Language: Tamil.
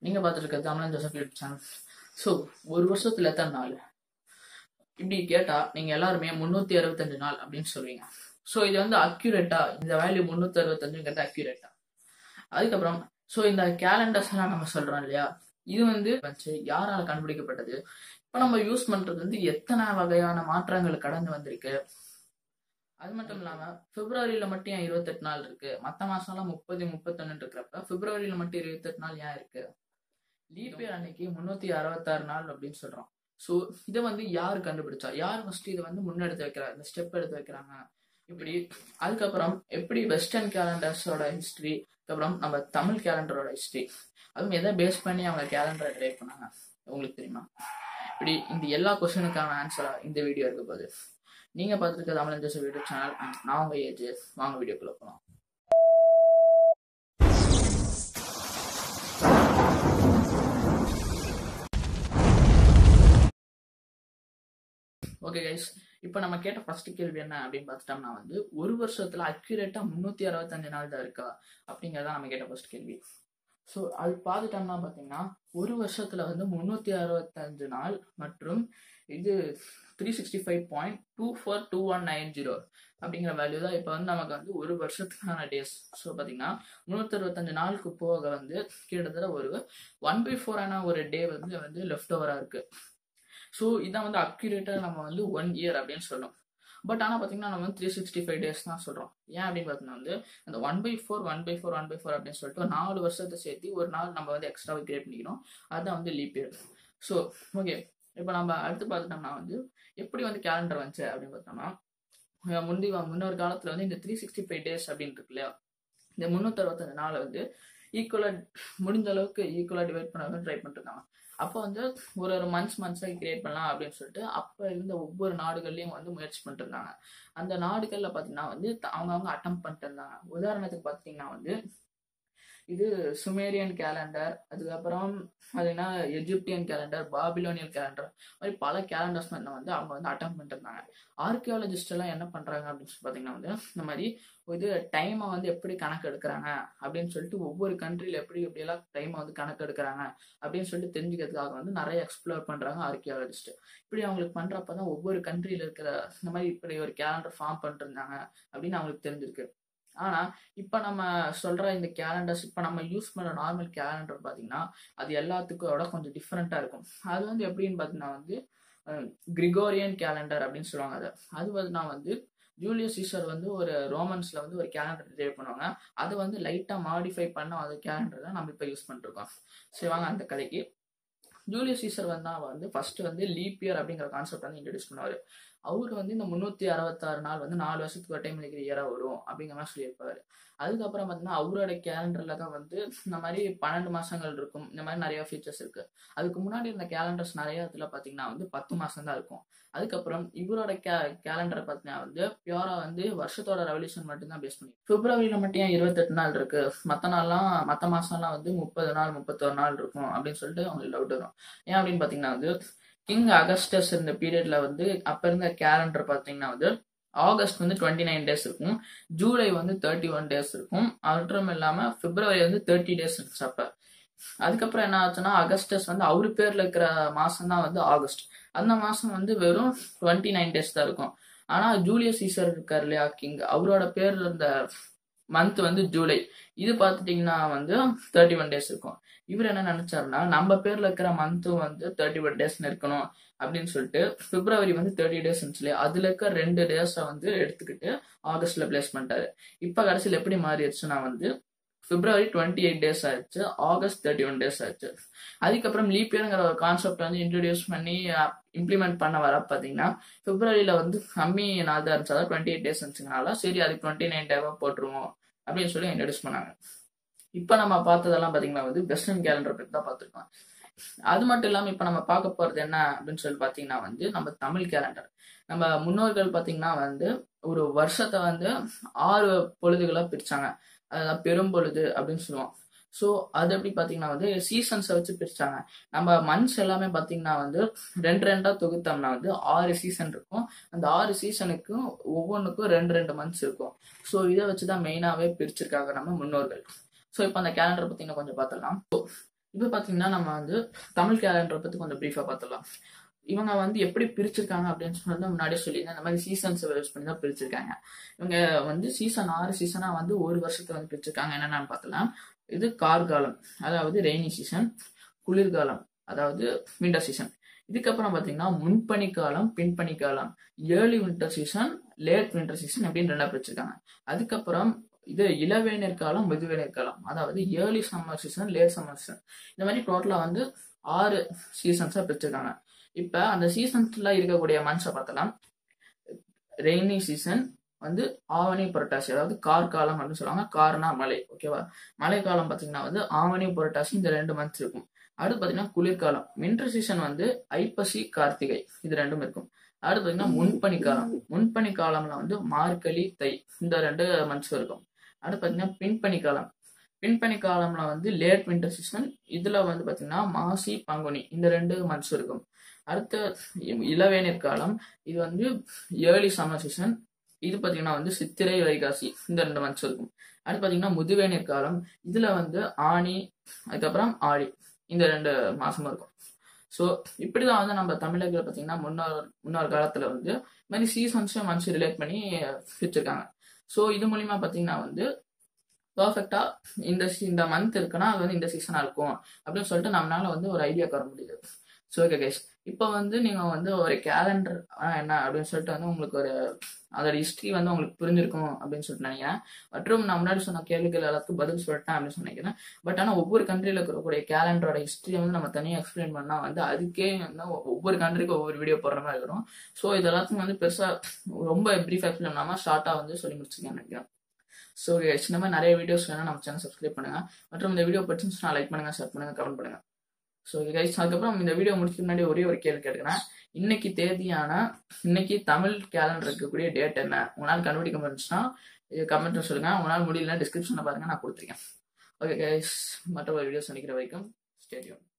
நீங்க பார்த்துட்டு இருக்கிறது தமிழன் ஜோசப் யூடியூப் சேனல் ஸோ ஒரு வருஷத்துல எத்தனை நாள் இப்படி கேட்டா நீங்க எல்லாருமே முன்னூத்தி அறுபத்தஞ்சு நாள் அப்படின்னு சொல்லுவீங்க ஸோ இது வந்து அக்யூரேட்டா இந்த வேல்யூ முன்னூத்தி அறுபத்தஞ்சுங்கிறது அக்யூரேட்டா அதுக்கப்புறம் ஸோ இந்த கேலண்டர்ஸ் எல்லாம் நம்ம சொல்றோம் இல்லையா இது வந்து வச்சு யாரால கண்டுபிடிக்கப்பட்டது இப்போ நம்ம யூஸ் பண்றது வந்து எத்தனை வகையான மாற்றங்கள் கடந்து வந்திருக்கு அது மட்டும் இல்லாம பிப்ரவரியில மட்டும் ஏன் இருபத்தெட்டு நாள் இருக்கு மத்த மாசம்லாம் முப்பது முப்பத்தொன்னு இருக்கிறப்ப பிப்ரவரியில மட்டும் இருபத்தெட்டு நாள் ஏன் இருக்கு லீப் இயர் அன்னைக்கு முன்னூத்தி அறுபத்தாறு நாள் அப்படின்னு சொல்றோம் ஸோ இதை வந்து யார் கண்டுபிடிச்சா யார் ஃபர்ஸ்ட் இதை வந்து முன்னெடுத்து வைக்கிறாங்க இந்த ஸ்டெப் எடுத்து வைக்கிறாங்க இப்படி அதுக்கப்புறம் எப்படி வெஸ்டர்ன் கேலண்டர்ஸோட ஹிஸ்டரி அதுக்கப்புறம் நம்ம தமிழ் கேலண்டரோட ஹிஸ்டரி அதுவும் எதை பேஸ் பண்ணி அவங்க கேலண்டரை ட்ரை பண்ணாங்க உங்களுக்கு தெரியுமா இப்படி இந்த எல்லா கொஸ்டினுக்கான ஆன்சரா இந்த வீடியோ இருக்க போகுது நீங்க பார்த்துருக்க தமிழ் ஜோசப் யூடியூப் சேனல் நான் உங்க ஏஜ் வாங்க வீடியோக்குள்ள போகலாம் ஓகே கைஸ் இப்போ நம்ம கேட்ட ஃபர்ஸ்ட் கேள்வி என்ன அப்படின்னு பார்த்துட்டோம்னா வந்து ஒரு வருஷத்துல அக்யூரேட்டா முன்னூத்தி அறுபத்தஞ்சு நாள் தான் இருக்கா அப்படிங்கறத நம்ம கேட்ட ஃபர்ஸ்ட் கேள்வி ஸோ அது பார்த்துட்டோம்னா பார்த்தீங்கன்னா ஒரு வருஷத்துல வந்து முன்னூத்தி அறுபத்தஞ்சு நாள் மற்றும் இது three sixty five point two four two one nine zero அப்படிங்கிற வேல்யூ தான் இப்போ வந்து நமக்கு வந்து ஒரு வருஷத்துக்கான டேஸ் ஸோ பார்த்தீங்கன்னா முந்நூற்றி அறுபத்தஞ்சு நாளுக்கு போக வந்து கிட்டத்தட்ட ஒரு ஒன் பை ஃபோரான ஒரு டே வந்து வந்து லெஃப்ட் ஓவராக இருக்கு ஸோ இதான் வந்து அக்யூரேட்டாக நம்ம வந்து ஒன் இயர் அப்படின்னு சொல்லணும் பட் ஆனால் பார்த்தீங்கன்னா நம்ம வந்து த்ரீ சிக்ஸ்டி ஃபைவ் டேஸ் தான் சொல்கிறோம் ஏன் அப்படின்னு பார்த்தீங்கன்னா வந்து அந்த one by four one by four one by four அப்படின்னு சொல்லிட்டு ஒரு நாலு வருஷத்தை சேர்த்து ஒரு நாள் நம்ம வந்து எக்ஸ்ட்ராவை கிரியேட் பண்ணிக்கணும் அதுதான் வந்து லீப் இயர் ஸோ ஓகே இப்போ நம்ம அடுத்து பார்த்துட்டோம்னா வந்து எப்படி வந்து கேலண்டர் வந்துச்சு அப்படின்னு பார்த்தோம்னா முந்தி முன்னொரு காலத்தில் வந்து இந்த த்ரீ சிக்ஸ்டி ஃபைவ் டேஸ் அப்படின்னு இருக்கு இல்லையா இந்த முந்நூற்றி அறுபத்தஞ்சு நாளை வந்து ஈக்குவலாக முடிஞ்ச அளவுக்கு ஈக்குவலாக டிவைட் பண்ண ட்ரை பண்ணிருக்காங்க அப்போ வந்து ஒரு ஒரு மந்த்ஸ் மந்த்ஸாக கிரியேட் பண்ணலாம் அப்படின்னு சொல்லிட்டு அப்போ இருந்த ஒவ்வொரு நாடுகள்லையும் வந்து முயற்சி பண்ணிட்டு இருந்தாங்க அந்த நாடுகளில் பார்த்தீங்கன்னா வந்து அவங்கவுங்க அட்டம் பண்ணிட்டு இருந்தாங்க உதாரணத்துக்கு பார்த்தீங்கன்னா வந்து இது சுமேரியன் கேலண்டர் அதுக்கப்புறம் அதுனா எஜிப்டியன் கேலண்டர் பாபிலோனியன் கேலண்டர் மாதிரி பல கேலண்டர்ஸ் வந்து வந்து அவங்க வந்து அட்டம் பண்ணிட்டு இருந்தாங்க ஆர்கியாலஜிஸ்ட் எல்லாம் என்ன பண்றாங்க அப்படின்னு சொல்லி பார்த்தீங்கன்னா வந்து இந்த மாதிரி இது டைமை வந்து எப்படி கணக்கு எடுக்கிறாங்க அப்படின்னு சொல்லிட்டு ஒவ்வொரு கண்ட்ரியில் எப்படி எப்படியெல்லாம் டைமை வந்து கணக்கு எடுக்கிறாங்க அப்படின்னு சொல்லிட்டு தெரிஞ்சுக்கிறதுக்காக வந்து நிறைய எக்ஸ்ப்ளோர் பண்றாங்க ஆர்கியாலஜிஸ்ட் இப்படி அவங்களுக்கு பண்றப்ப தான் ஒவ்வொரு கண்ட்ரியில இருக்கிற இந்த மாதிரி இப்படி ஒரு கேலண்டர் ஃபார்ம் பண்ணிட்டு இருந்தாங்க அப்படின்னு அவங்களுக்கு தெரிஞ்சிருக்கு ஆனா இப்ப நம்ம சொல்ற இந்த கேலண்டர்ஸ் இப்ப நம்ம யூஸ் பண்ற நார்மல் கேலண்டர் பாத்தீங்கன்னா அது எல்லாத்துக்கும் கொஞ்சம் டிஃப்ரெண்டா இருக்கும் அது வந்து எப்படின்னு பாத்தீங்கன்னா வந்து கிரிகோரியன் கேலண்டர் அப்படின்னு சொல்லுவாங்க அதை அது வந்து வந்து ஜூலியஸ் சீசர் வந்து ஒரு ரோமன்ஸ்ல வந்து ஒரு கேலண்டர் கிரியேட் பண்ணுவாங்க அதை வந்து லைட்டா மாடிஃபை பண்ண அந்த கேலண்டர் தான் நம்ம இப்ப யூஸ் பண்ணிருக்கோம் சரி வாங்க அந்த கதைக்கு ஜூலியஸ் சீசர் வந்து வந்து ஃபர்ஸ்ட் வந்து லீப் இயர் அப்படிங்கிற கான்செப்ட் வந்து இன்ட்ரடியூஸ் பண்ணுவாரு அவர் வந்து இந்த முந்நூற்றி அறுபத்தாறு நாள் வந்து நாலு வருஷத்துக்கு ஒரு டைம் இருக்கிற இயராக வரும் அப்படிங்கிற மாதிரி சொல்லியிருப்பாரு அதுக்கப்புறம் பார்த்தீங்கன்னா அவரோட கேலண்டரில் தான் வந்து இந்த மாதிரி பன்னெண்டு மாதங்கள் இருக்கும் இந்த மாதிரி நிறைய ஃபீச்சர்ஸ் இருக்கு அதுக்கு முன்னாடி இருந்த கேலண்டர்ஸ் நிறைய இதில் பார்த்தீங்கன்னா வந்து பத்து மாதம் தான் இருக்கும் அதுக்கப்புறம் இவரோட கே கேலண்டரை பார்த்தீங்கன்னா வந்து பியூரா வந்து வருஷத்தோட ரெவல்யூஷன் மட்டும் தான் பேஸ் பண்ணி பிப்ரவரியில மட்டும் ஏன் இருபத்தெட்டு நாள் இருக்கு மற்ற நாள்லாம் மற்ற மாசம்லாம் வந்து முப்பது நாள் முப்பத்தொரு நாள் இருக்கும் அப்படின்னு சொல்லிட்டு அவங்களுக்கு டவுட் வரும் ஏன் அப்படின்னு பார்த்தீங்கன்னா வந்து கிங் அகஸ்டஸ் இருந்த பீரியட்ல வந்து அப்ப இருந்த கேலண்டர் பாத்தீங்கன்னா வந்து ஆகஸ்ட் வந்து டுவெண்ட்டி நைன் டேஸ் இருக்கும் ஜூலை வந்து தேர்ட்டி ஒன் டேஸ் இருக்கும் மற்றும் இல்லாம பிப்ரவரி வந்து தேர்ட்டி டேஸ் இருந்துச்சு அப்ப அதுக்கப்புறம் என்ன ஆச்சுன்னா அகஸ்டஸ் வந்து அவரு பேர்ல இருக்கிற மாசம் தான் வந்து ஆகஸ்ட் அந்த மாசம் வந்து வெறும் டுவெண்ட்டி நைன் டேஸ் தான் இருக்கும் ஆனா ஜூலியஸ் சீசர் இருக்கார் இல்லையா கிங் அவரோட பேர்ல இருந்த மந்த் வந்து ஜூலை இது பார்த்துட்டிங்கன்னா வந்து தேர்ட்டி ஒன் டேஸ் இருக்கும் இவர் என்ன நினைச்சாருன்னா நம்ம பேர்ல இருக்கிற மந்த்தும் வந்து தேர்ட்டி ஒன் டேஸ் இருக்கணும் அப்படின்னு சொல்லிட்டு பிப்ரவரி வந்து தேர்ட்டி டேஸ் இருந்துச்சு அதுல இருக்க ரெண்டு டேஸை வந்து எடுத்துக்கிட்டு ஆகஸ்ட்ல பிளேஸ் பண்ணிட்டாரு இப்ப கடைசியில் எப்படி மாறிடுச்சுன்னா வந்து பிப்ரவரி டுவெண்ட்டி எயிட் டேஸ் ஆயிடுச்சு ஆகஸ்ட் தேர்ட்டி ஒன் டேஸ் ஆயிடுச்சு அதுக்கப்புறம் லீப் இயர்ங்கிற ஒரு கான்செப்ட் வந்து இன்ட்ரடியூஸ் பண்ணி இம்ப்ளிமெண்ட் பண்ண வர பார்த்தீங்கன்னா பிப்ரவரியில வந்து கம்மி நாள் தான் இருந்துச்சு அதாவது டுவெண்ட்டி எயிட் டேஸ் இருந்துச்சுனால சரி அதுக்கு டுவெண்ட்டி நைன் டேவா போட்டுருவோம் அப்படின்னு சொல்லி இன்ட்ரடியூஸ் பண்ணாங்க இப்போ நம்ம பார்த்ததெல்லாம் பார்த்தீங்கன்னா வந்து வெஸ்டர்ன் கேலண்டர் பற்றி தான் பார்த்துருக்கோம் அது மட்டும் இல்லாமல் இப்போ நம்ம பார்க்க போகிறது என்ன அப்படின்னு சொல்லி பார்த்தீங்கன்னா வந்து நம்ம தமிழ் கேலண்டர் நம்ம முன்னோர்கள் பார்த்தீங்கன்னா வந்து ஒரு வருஷத்தை வந்து ஆறு பொழுதுகளாக பிரிச்சாங்க அதான் பெரும்பொழுது அப்படின்னு சொல்லுவோம் ஸோ அது எப்படி பார்த்தீங்கன்னா வந்து சீசன்ஸை வச்சு பிரிச்சாங்க நம்ம மந்த்ஸ் எல்லாமே பார்த்தீங்கன்னா வந்து ரெண்டு ரெண்டாக தொகுத்தோம்னா வந்து ஆறு சீசன் இருக்கும் அந்த ஆறு சீசனுக்கும் ஒவ்வொன்றுக்கும் ரெண்டு ரெண்டு மந்த்ஸ் இருக்கும் ஸோ இதை வச்சு தான் மெயினாகவே பிரிச்சிருக்காங்க நம்ம முன்னோர்கள் ஸோ இப்போ அந்த கேலண்டர் பார்த்தீங்கன்னா கொஞ்சம் பார்த்துடலாம் இப்போ பார்த்தீங்கன்னா நம்ம வந்து தமிழ் கேலண்டரை பற்றி கொஞ்சம் ப்ரீஃபாக பார்த்துடலாம் இவங்க வந்து எப்படி பிரிச்சிருக்காங்க அப்படின்னு சொல்லி முன்னாடியே சொல்லியிருந்தேன் இந்த மாதிரி சீசன்ஸ் யூஸ் பண்ணி தான் பிரிச்சிருக்காங்க இவங்க வந்து சீசன் ஆறு சீசனாக வந்து ஒரு வருஷத்தை வந்து பிரிச்சிருக்காங்க என்னென்னு பார்த்தலாம் இது கார்காலம் அதாவது ரெய்னி சீசன் குளிர்காலம் அதாவது விண்டர் சீசன் இதுக்கப்புறம் பார்த்தீங்கன்னா முன்பனி காலம் பின்பனி காலம் early winter season late winter season அப்படின்னு ரெண்டா பிரிச்சிருக்காங்க அதுக்கப்புறம் இது இளவேநீர் காலம் மெதுவேநீர் காலம் அதாவது early summer season late summer season இந்த மாதிரி டோட்டலாக வந்து ஆறு சீசன்ஸாக பிரிச்சிருக்காங்க இப்போ அந்த சீசன்ஸில் இருக்கக்கூடிய மந்த்ஸை பார்த்தலாம் ரெய்னி சீசன் வந்து ஆவணி புரட்டாசி அதாவது கார் காலம் அப்படின்னு சொல்லுவாங்க கார்னா மழை ஓகேவா மழை காலம் பார்த்தீங்கன்னா வந்து ஆவணி புரட்டாசி இந்த ரெண்டு மந்த்ஸ் இருக்கும் அடுத்து பார்த்தீங்கன்னா குளிர்காலம் வின்டர் சீசன் வந்து ஐப்பசி கார்த்திகை இது ரெண்டும் இருக்கும் அடுத்து பார்த்தீங்கன்னா முன்பனி காலம் முன்பனி காலம்ல வந்து மார்கழி தை இந்த ரெண்டு மந்த்ஸ் இருக்கும் அடுத்து பார்த்தீங்கன்னா பின்பனி காலம் பின்பனி காலம்ல வந்து லேட் வின்டர் சீசன் இதுல வந்து பார்த்தீங்கன்னா மாசி பங்குனி இந்த ரெண்டு மந்த்ஸ் இருக்கும் அடுத்த இளவேநீர் காலம் இது வந்து ஏர்லி சம்மர் சீசன் இது பார்த்தீங்கன்னா வந்து சித்திரை வைகாசி இந்த ரெண்டு மந்த்ஸ் இருக்கும் அடுத்து பார்த்தீங்கன்னா முதுவேநீர் காலம் இதுல வந்து ஆணி அதுக்கப்புறம் ஆழி இந்த ரெண்டு மாசமும் இருக்கும் ஸோ இப்படிதான் வந்து நம்ம தமிழர்கள் பார்த்தீங்கன்னா முன்னோர் முன்னோர் காலத்துல வந்து இந்த மாதிரி சீசன்ஸும் மந்த்ஸ் ரிலேட் பண்ணி வச்சிருக்காங்க ஸோ இது மூலியமா பார்த்தீங்கன்னா வந்து பர்ஃபெக்டா இந்த இந்த மந்த் இருக்குன்னா அது வந்து இந்த சீசனா இருக்கும் அப்படின்னு சொல்லிட்டு நம்மளால வந்து ஒரு ஐடியாக்கு வர முடியுது ஸோ ஓகே கைஸ் இப்போ வந்து நீங்கள் வந்து ஒரு கேலண்டர் என்ன அப்படின்னு சொல்லிட்டு வந்து உங்களுக்கு ஒரு அதோட ஹிஸ்ட்ரி வந்து உங்களுக்கு புரிஞ்சிருக்கும் அப்படின்னு சொல்லிட்டு நினைக்கிறேன் மற்றும் நான் முன்னாடி சொன்ன கேள்விகள் எல்லாத்துக்கும் பதில் சொல்லிட்டேன் அப்படின்னு நினைக்கிறேன் பட் ஆனால் ஒவ்வொரு கண்ட்ரியில் இருக்கக்கூடிய கேலண்டரோட ஹிஸ்ட்ரி வந்து நம்ம தனியாக எக்ஸ்பிளைன் பண்ணால் வந்து அதுக்கே வந்து ஒவ்வொரு கண்ட்ரிக்கும் ஒவ்வொரு வீடியோ போடுற மாதிரி வரும் ஸோ இது எல்லாத்துக்கும் வந்து பெருசாக ரொம்ப ப்ரீஃப் எக்ஸ்பிளைன் பண்ணாமல் ஷார்ட்டாக வந்து சொல்லி முடிச்சுக்கேன் நினைக்கிறேன் ஸோ இந்த மாதிரி நிறைய வீடியோஸ் வேணால் நம்ம சேனல் சப்ஸ்கிரைப் பண்ணுங்கள் மற்றும் இந்த வீடியோ பிடிச்சிருந்துச்சுன்னா லைக் பண்ணுங்கள் ஷேர் பண்ணுங்கள் கமெண்ட் பண்ணுங்கள் ஸோ கைஸ் அதுக்கப்புறம் இந்த வீடியோ முடிச்ச முன்னாடி ஒரே ஒரு கேள்வி கேட்டுக்கிறேன் இன்னைக்கு தேதியான இன்னைக்கு தமிழ் கேலண்டர் இருக்கக்கூடிய டேட் என்ன உங்களால் கண்டுபிடிக்க முடிஞ்சுன்னா கமெண்ட்ல சொல்லுங்க உங்களால் முடியல டிஸ்கிரிப்ஷனில் பாருங்க நான் கொடுத்துருக்கேன் ஓகே கைஸ் மற்ற வீடியோஸ் நினைக்கிற வரைக்கும் ஸ்டேடியம்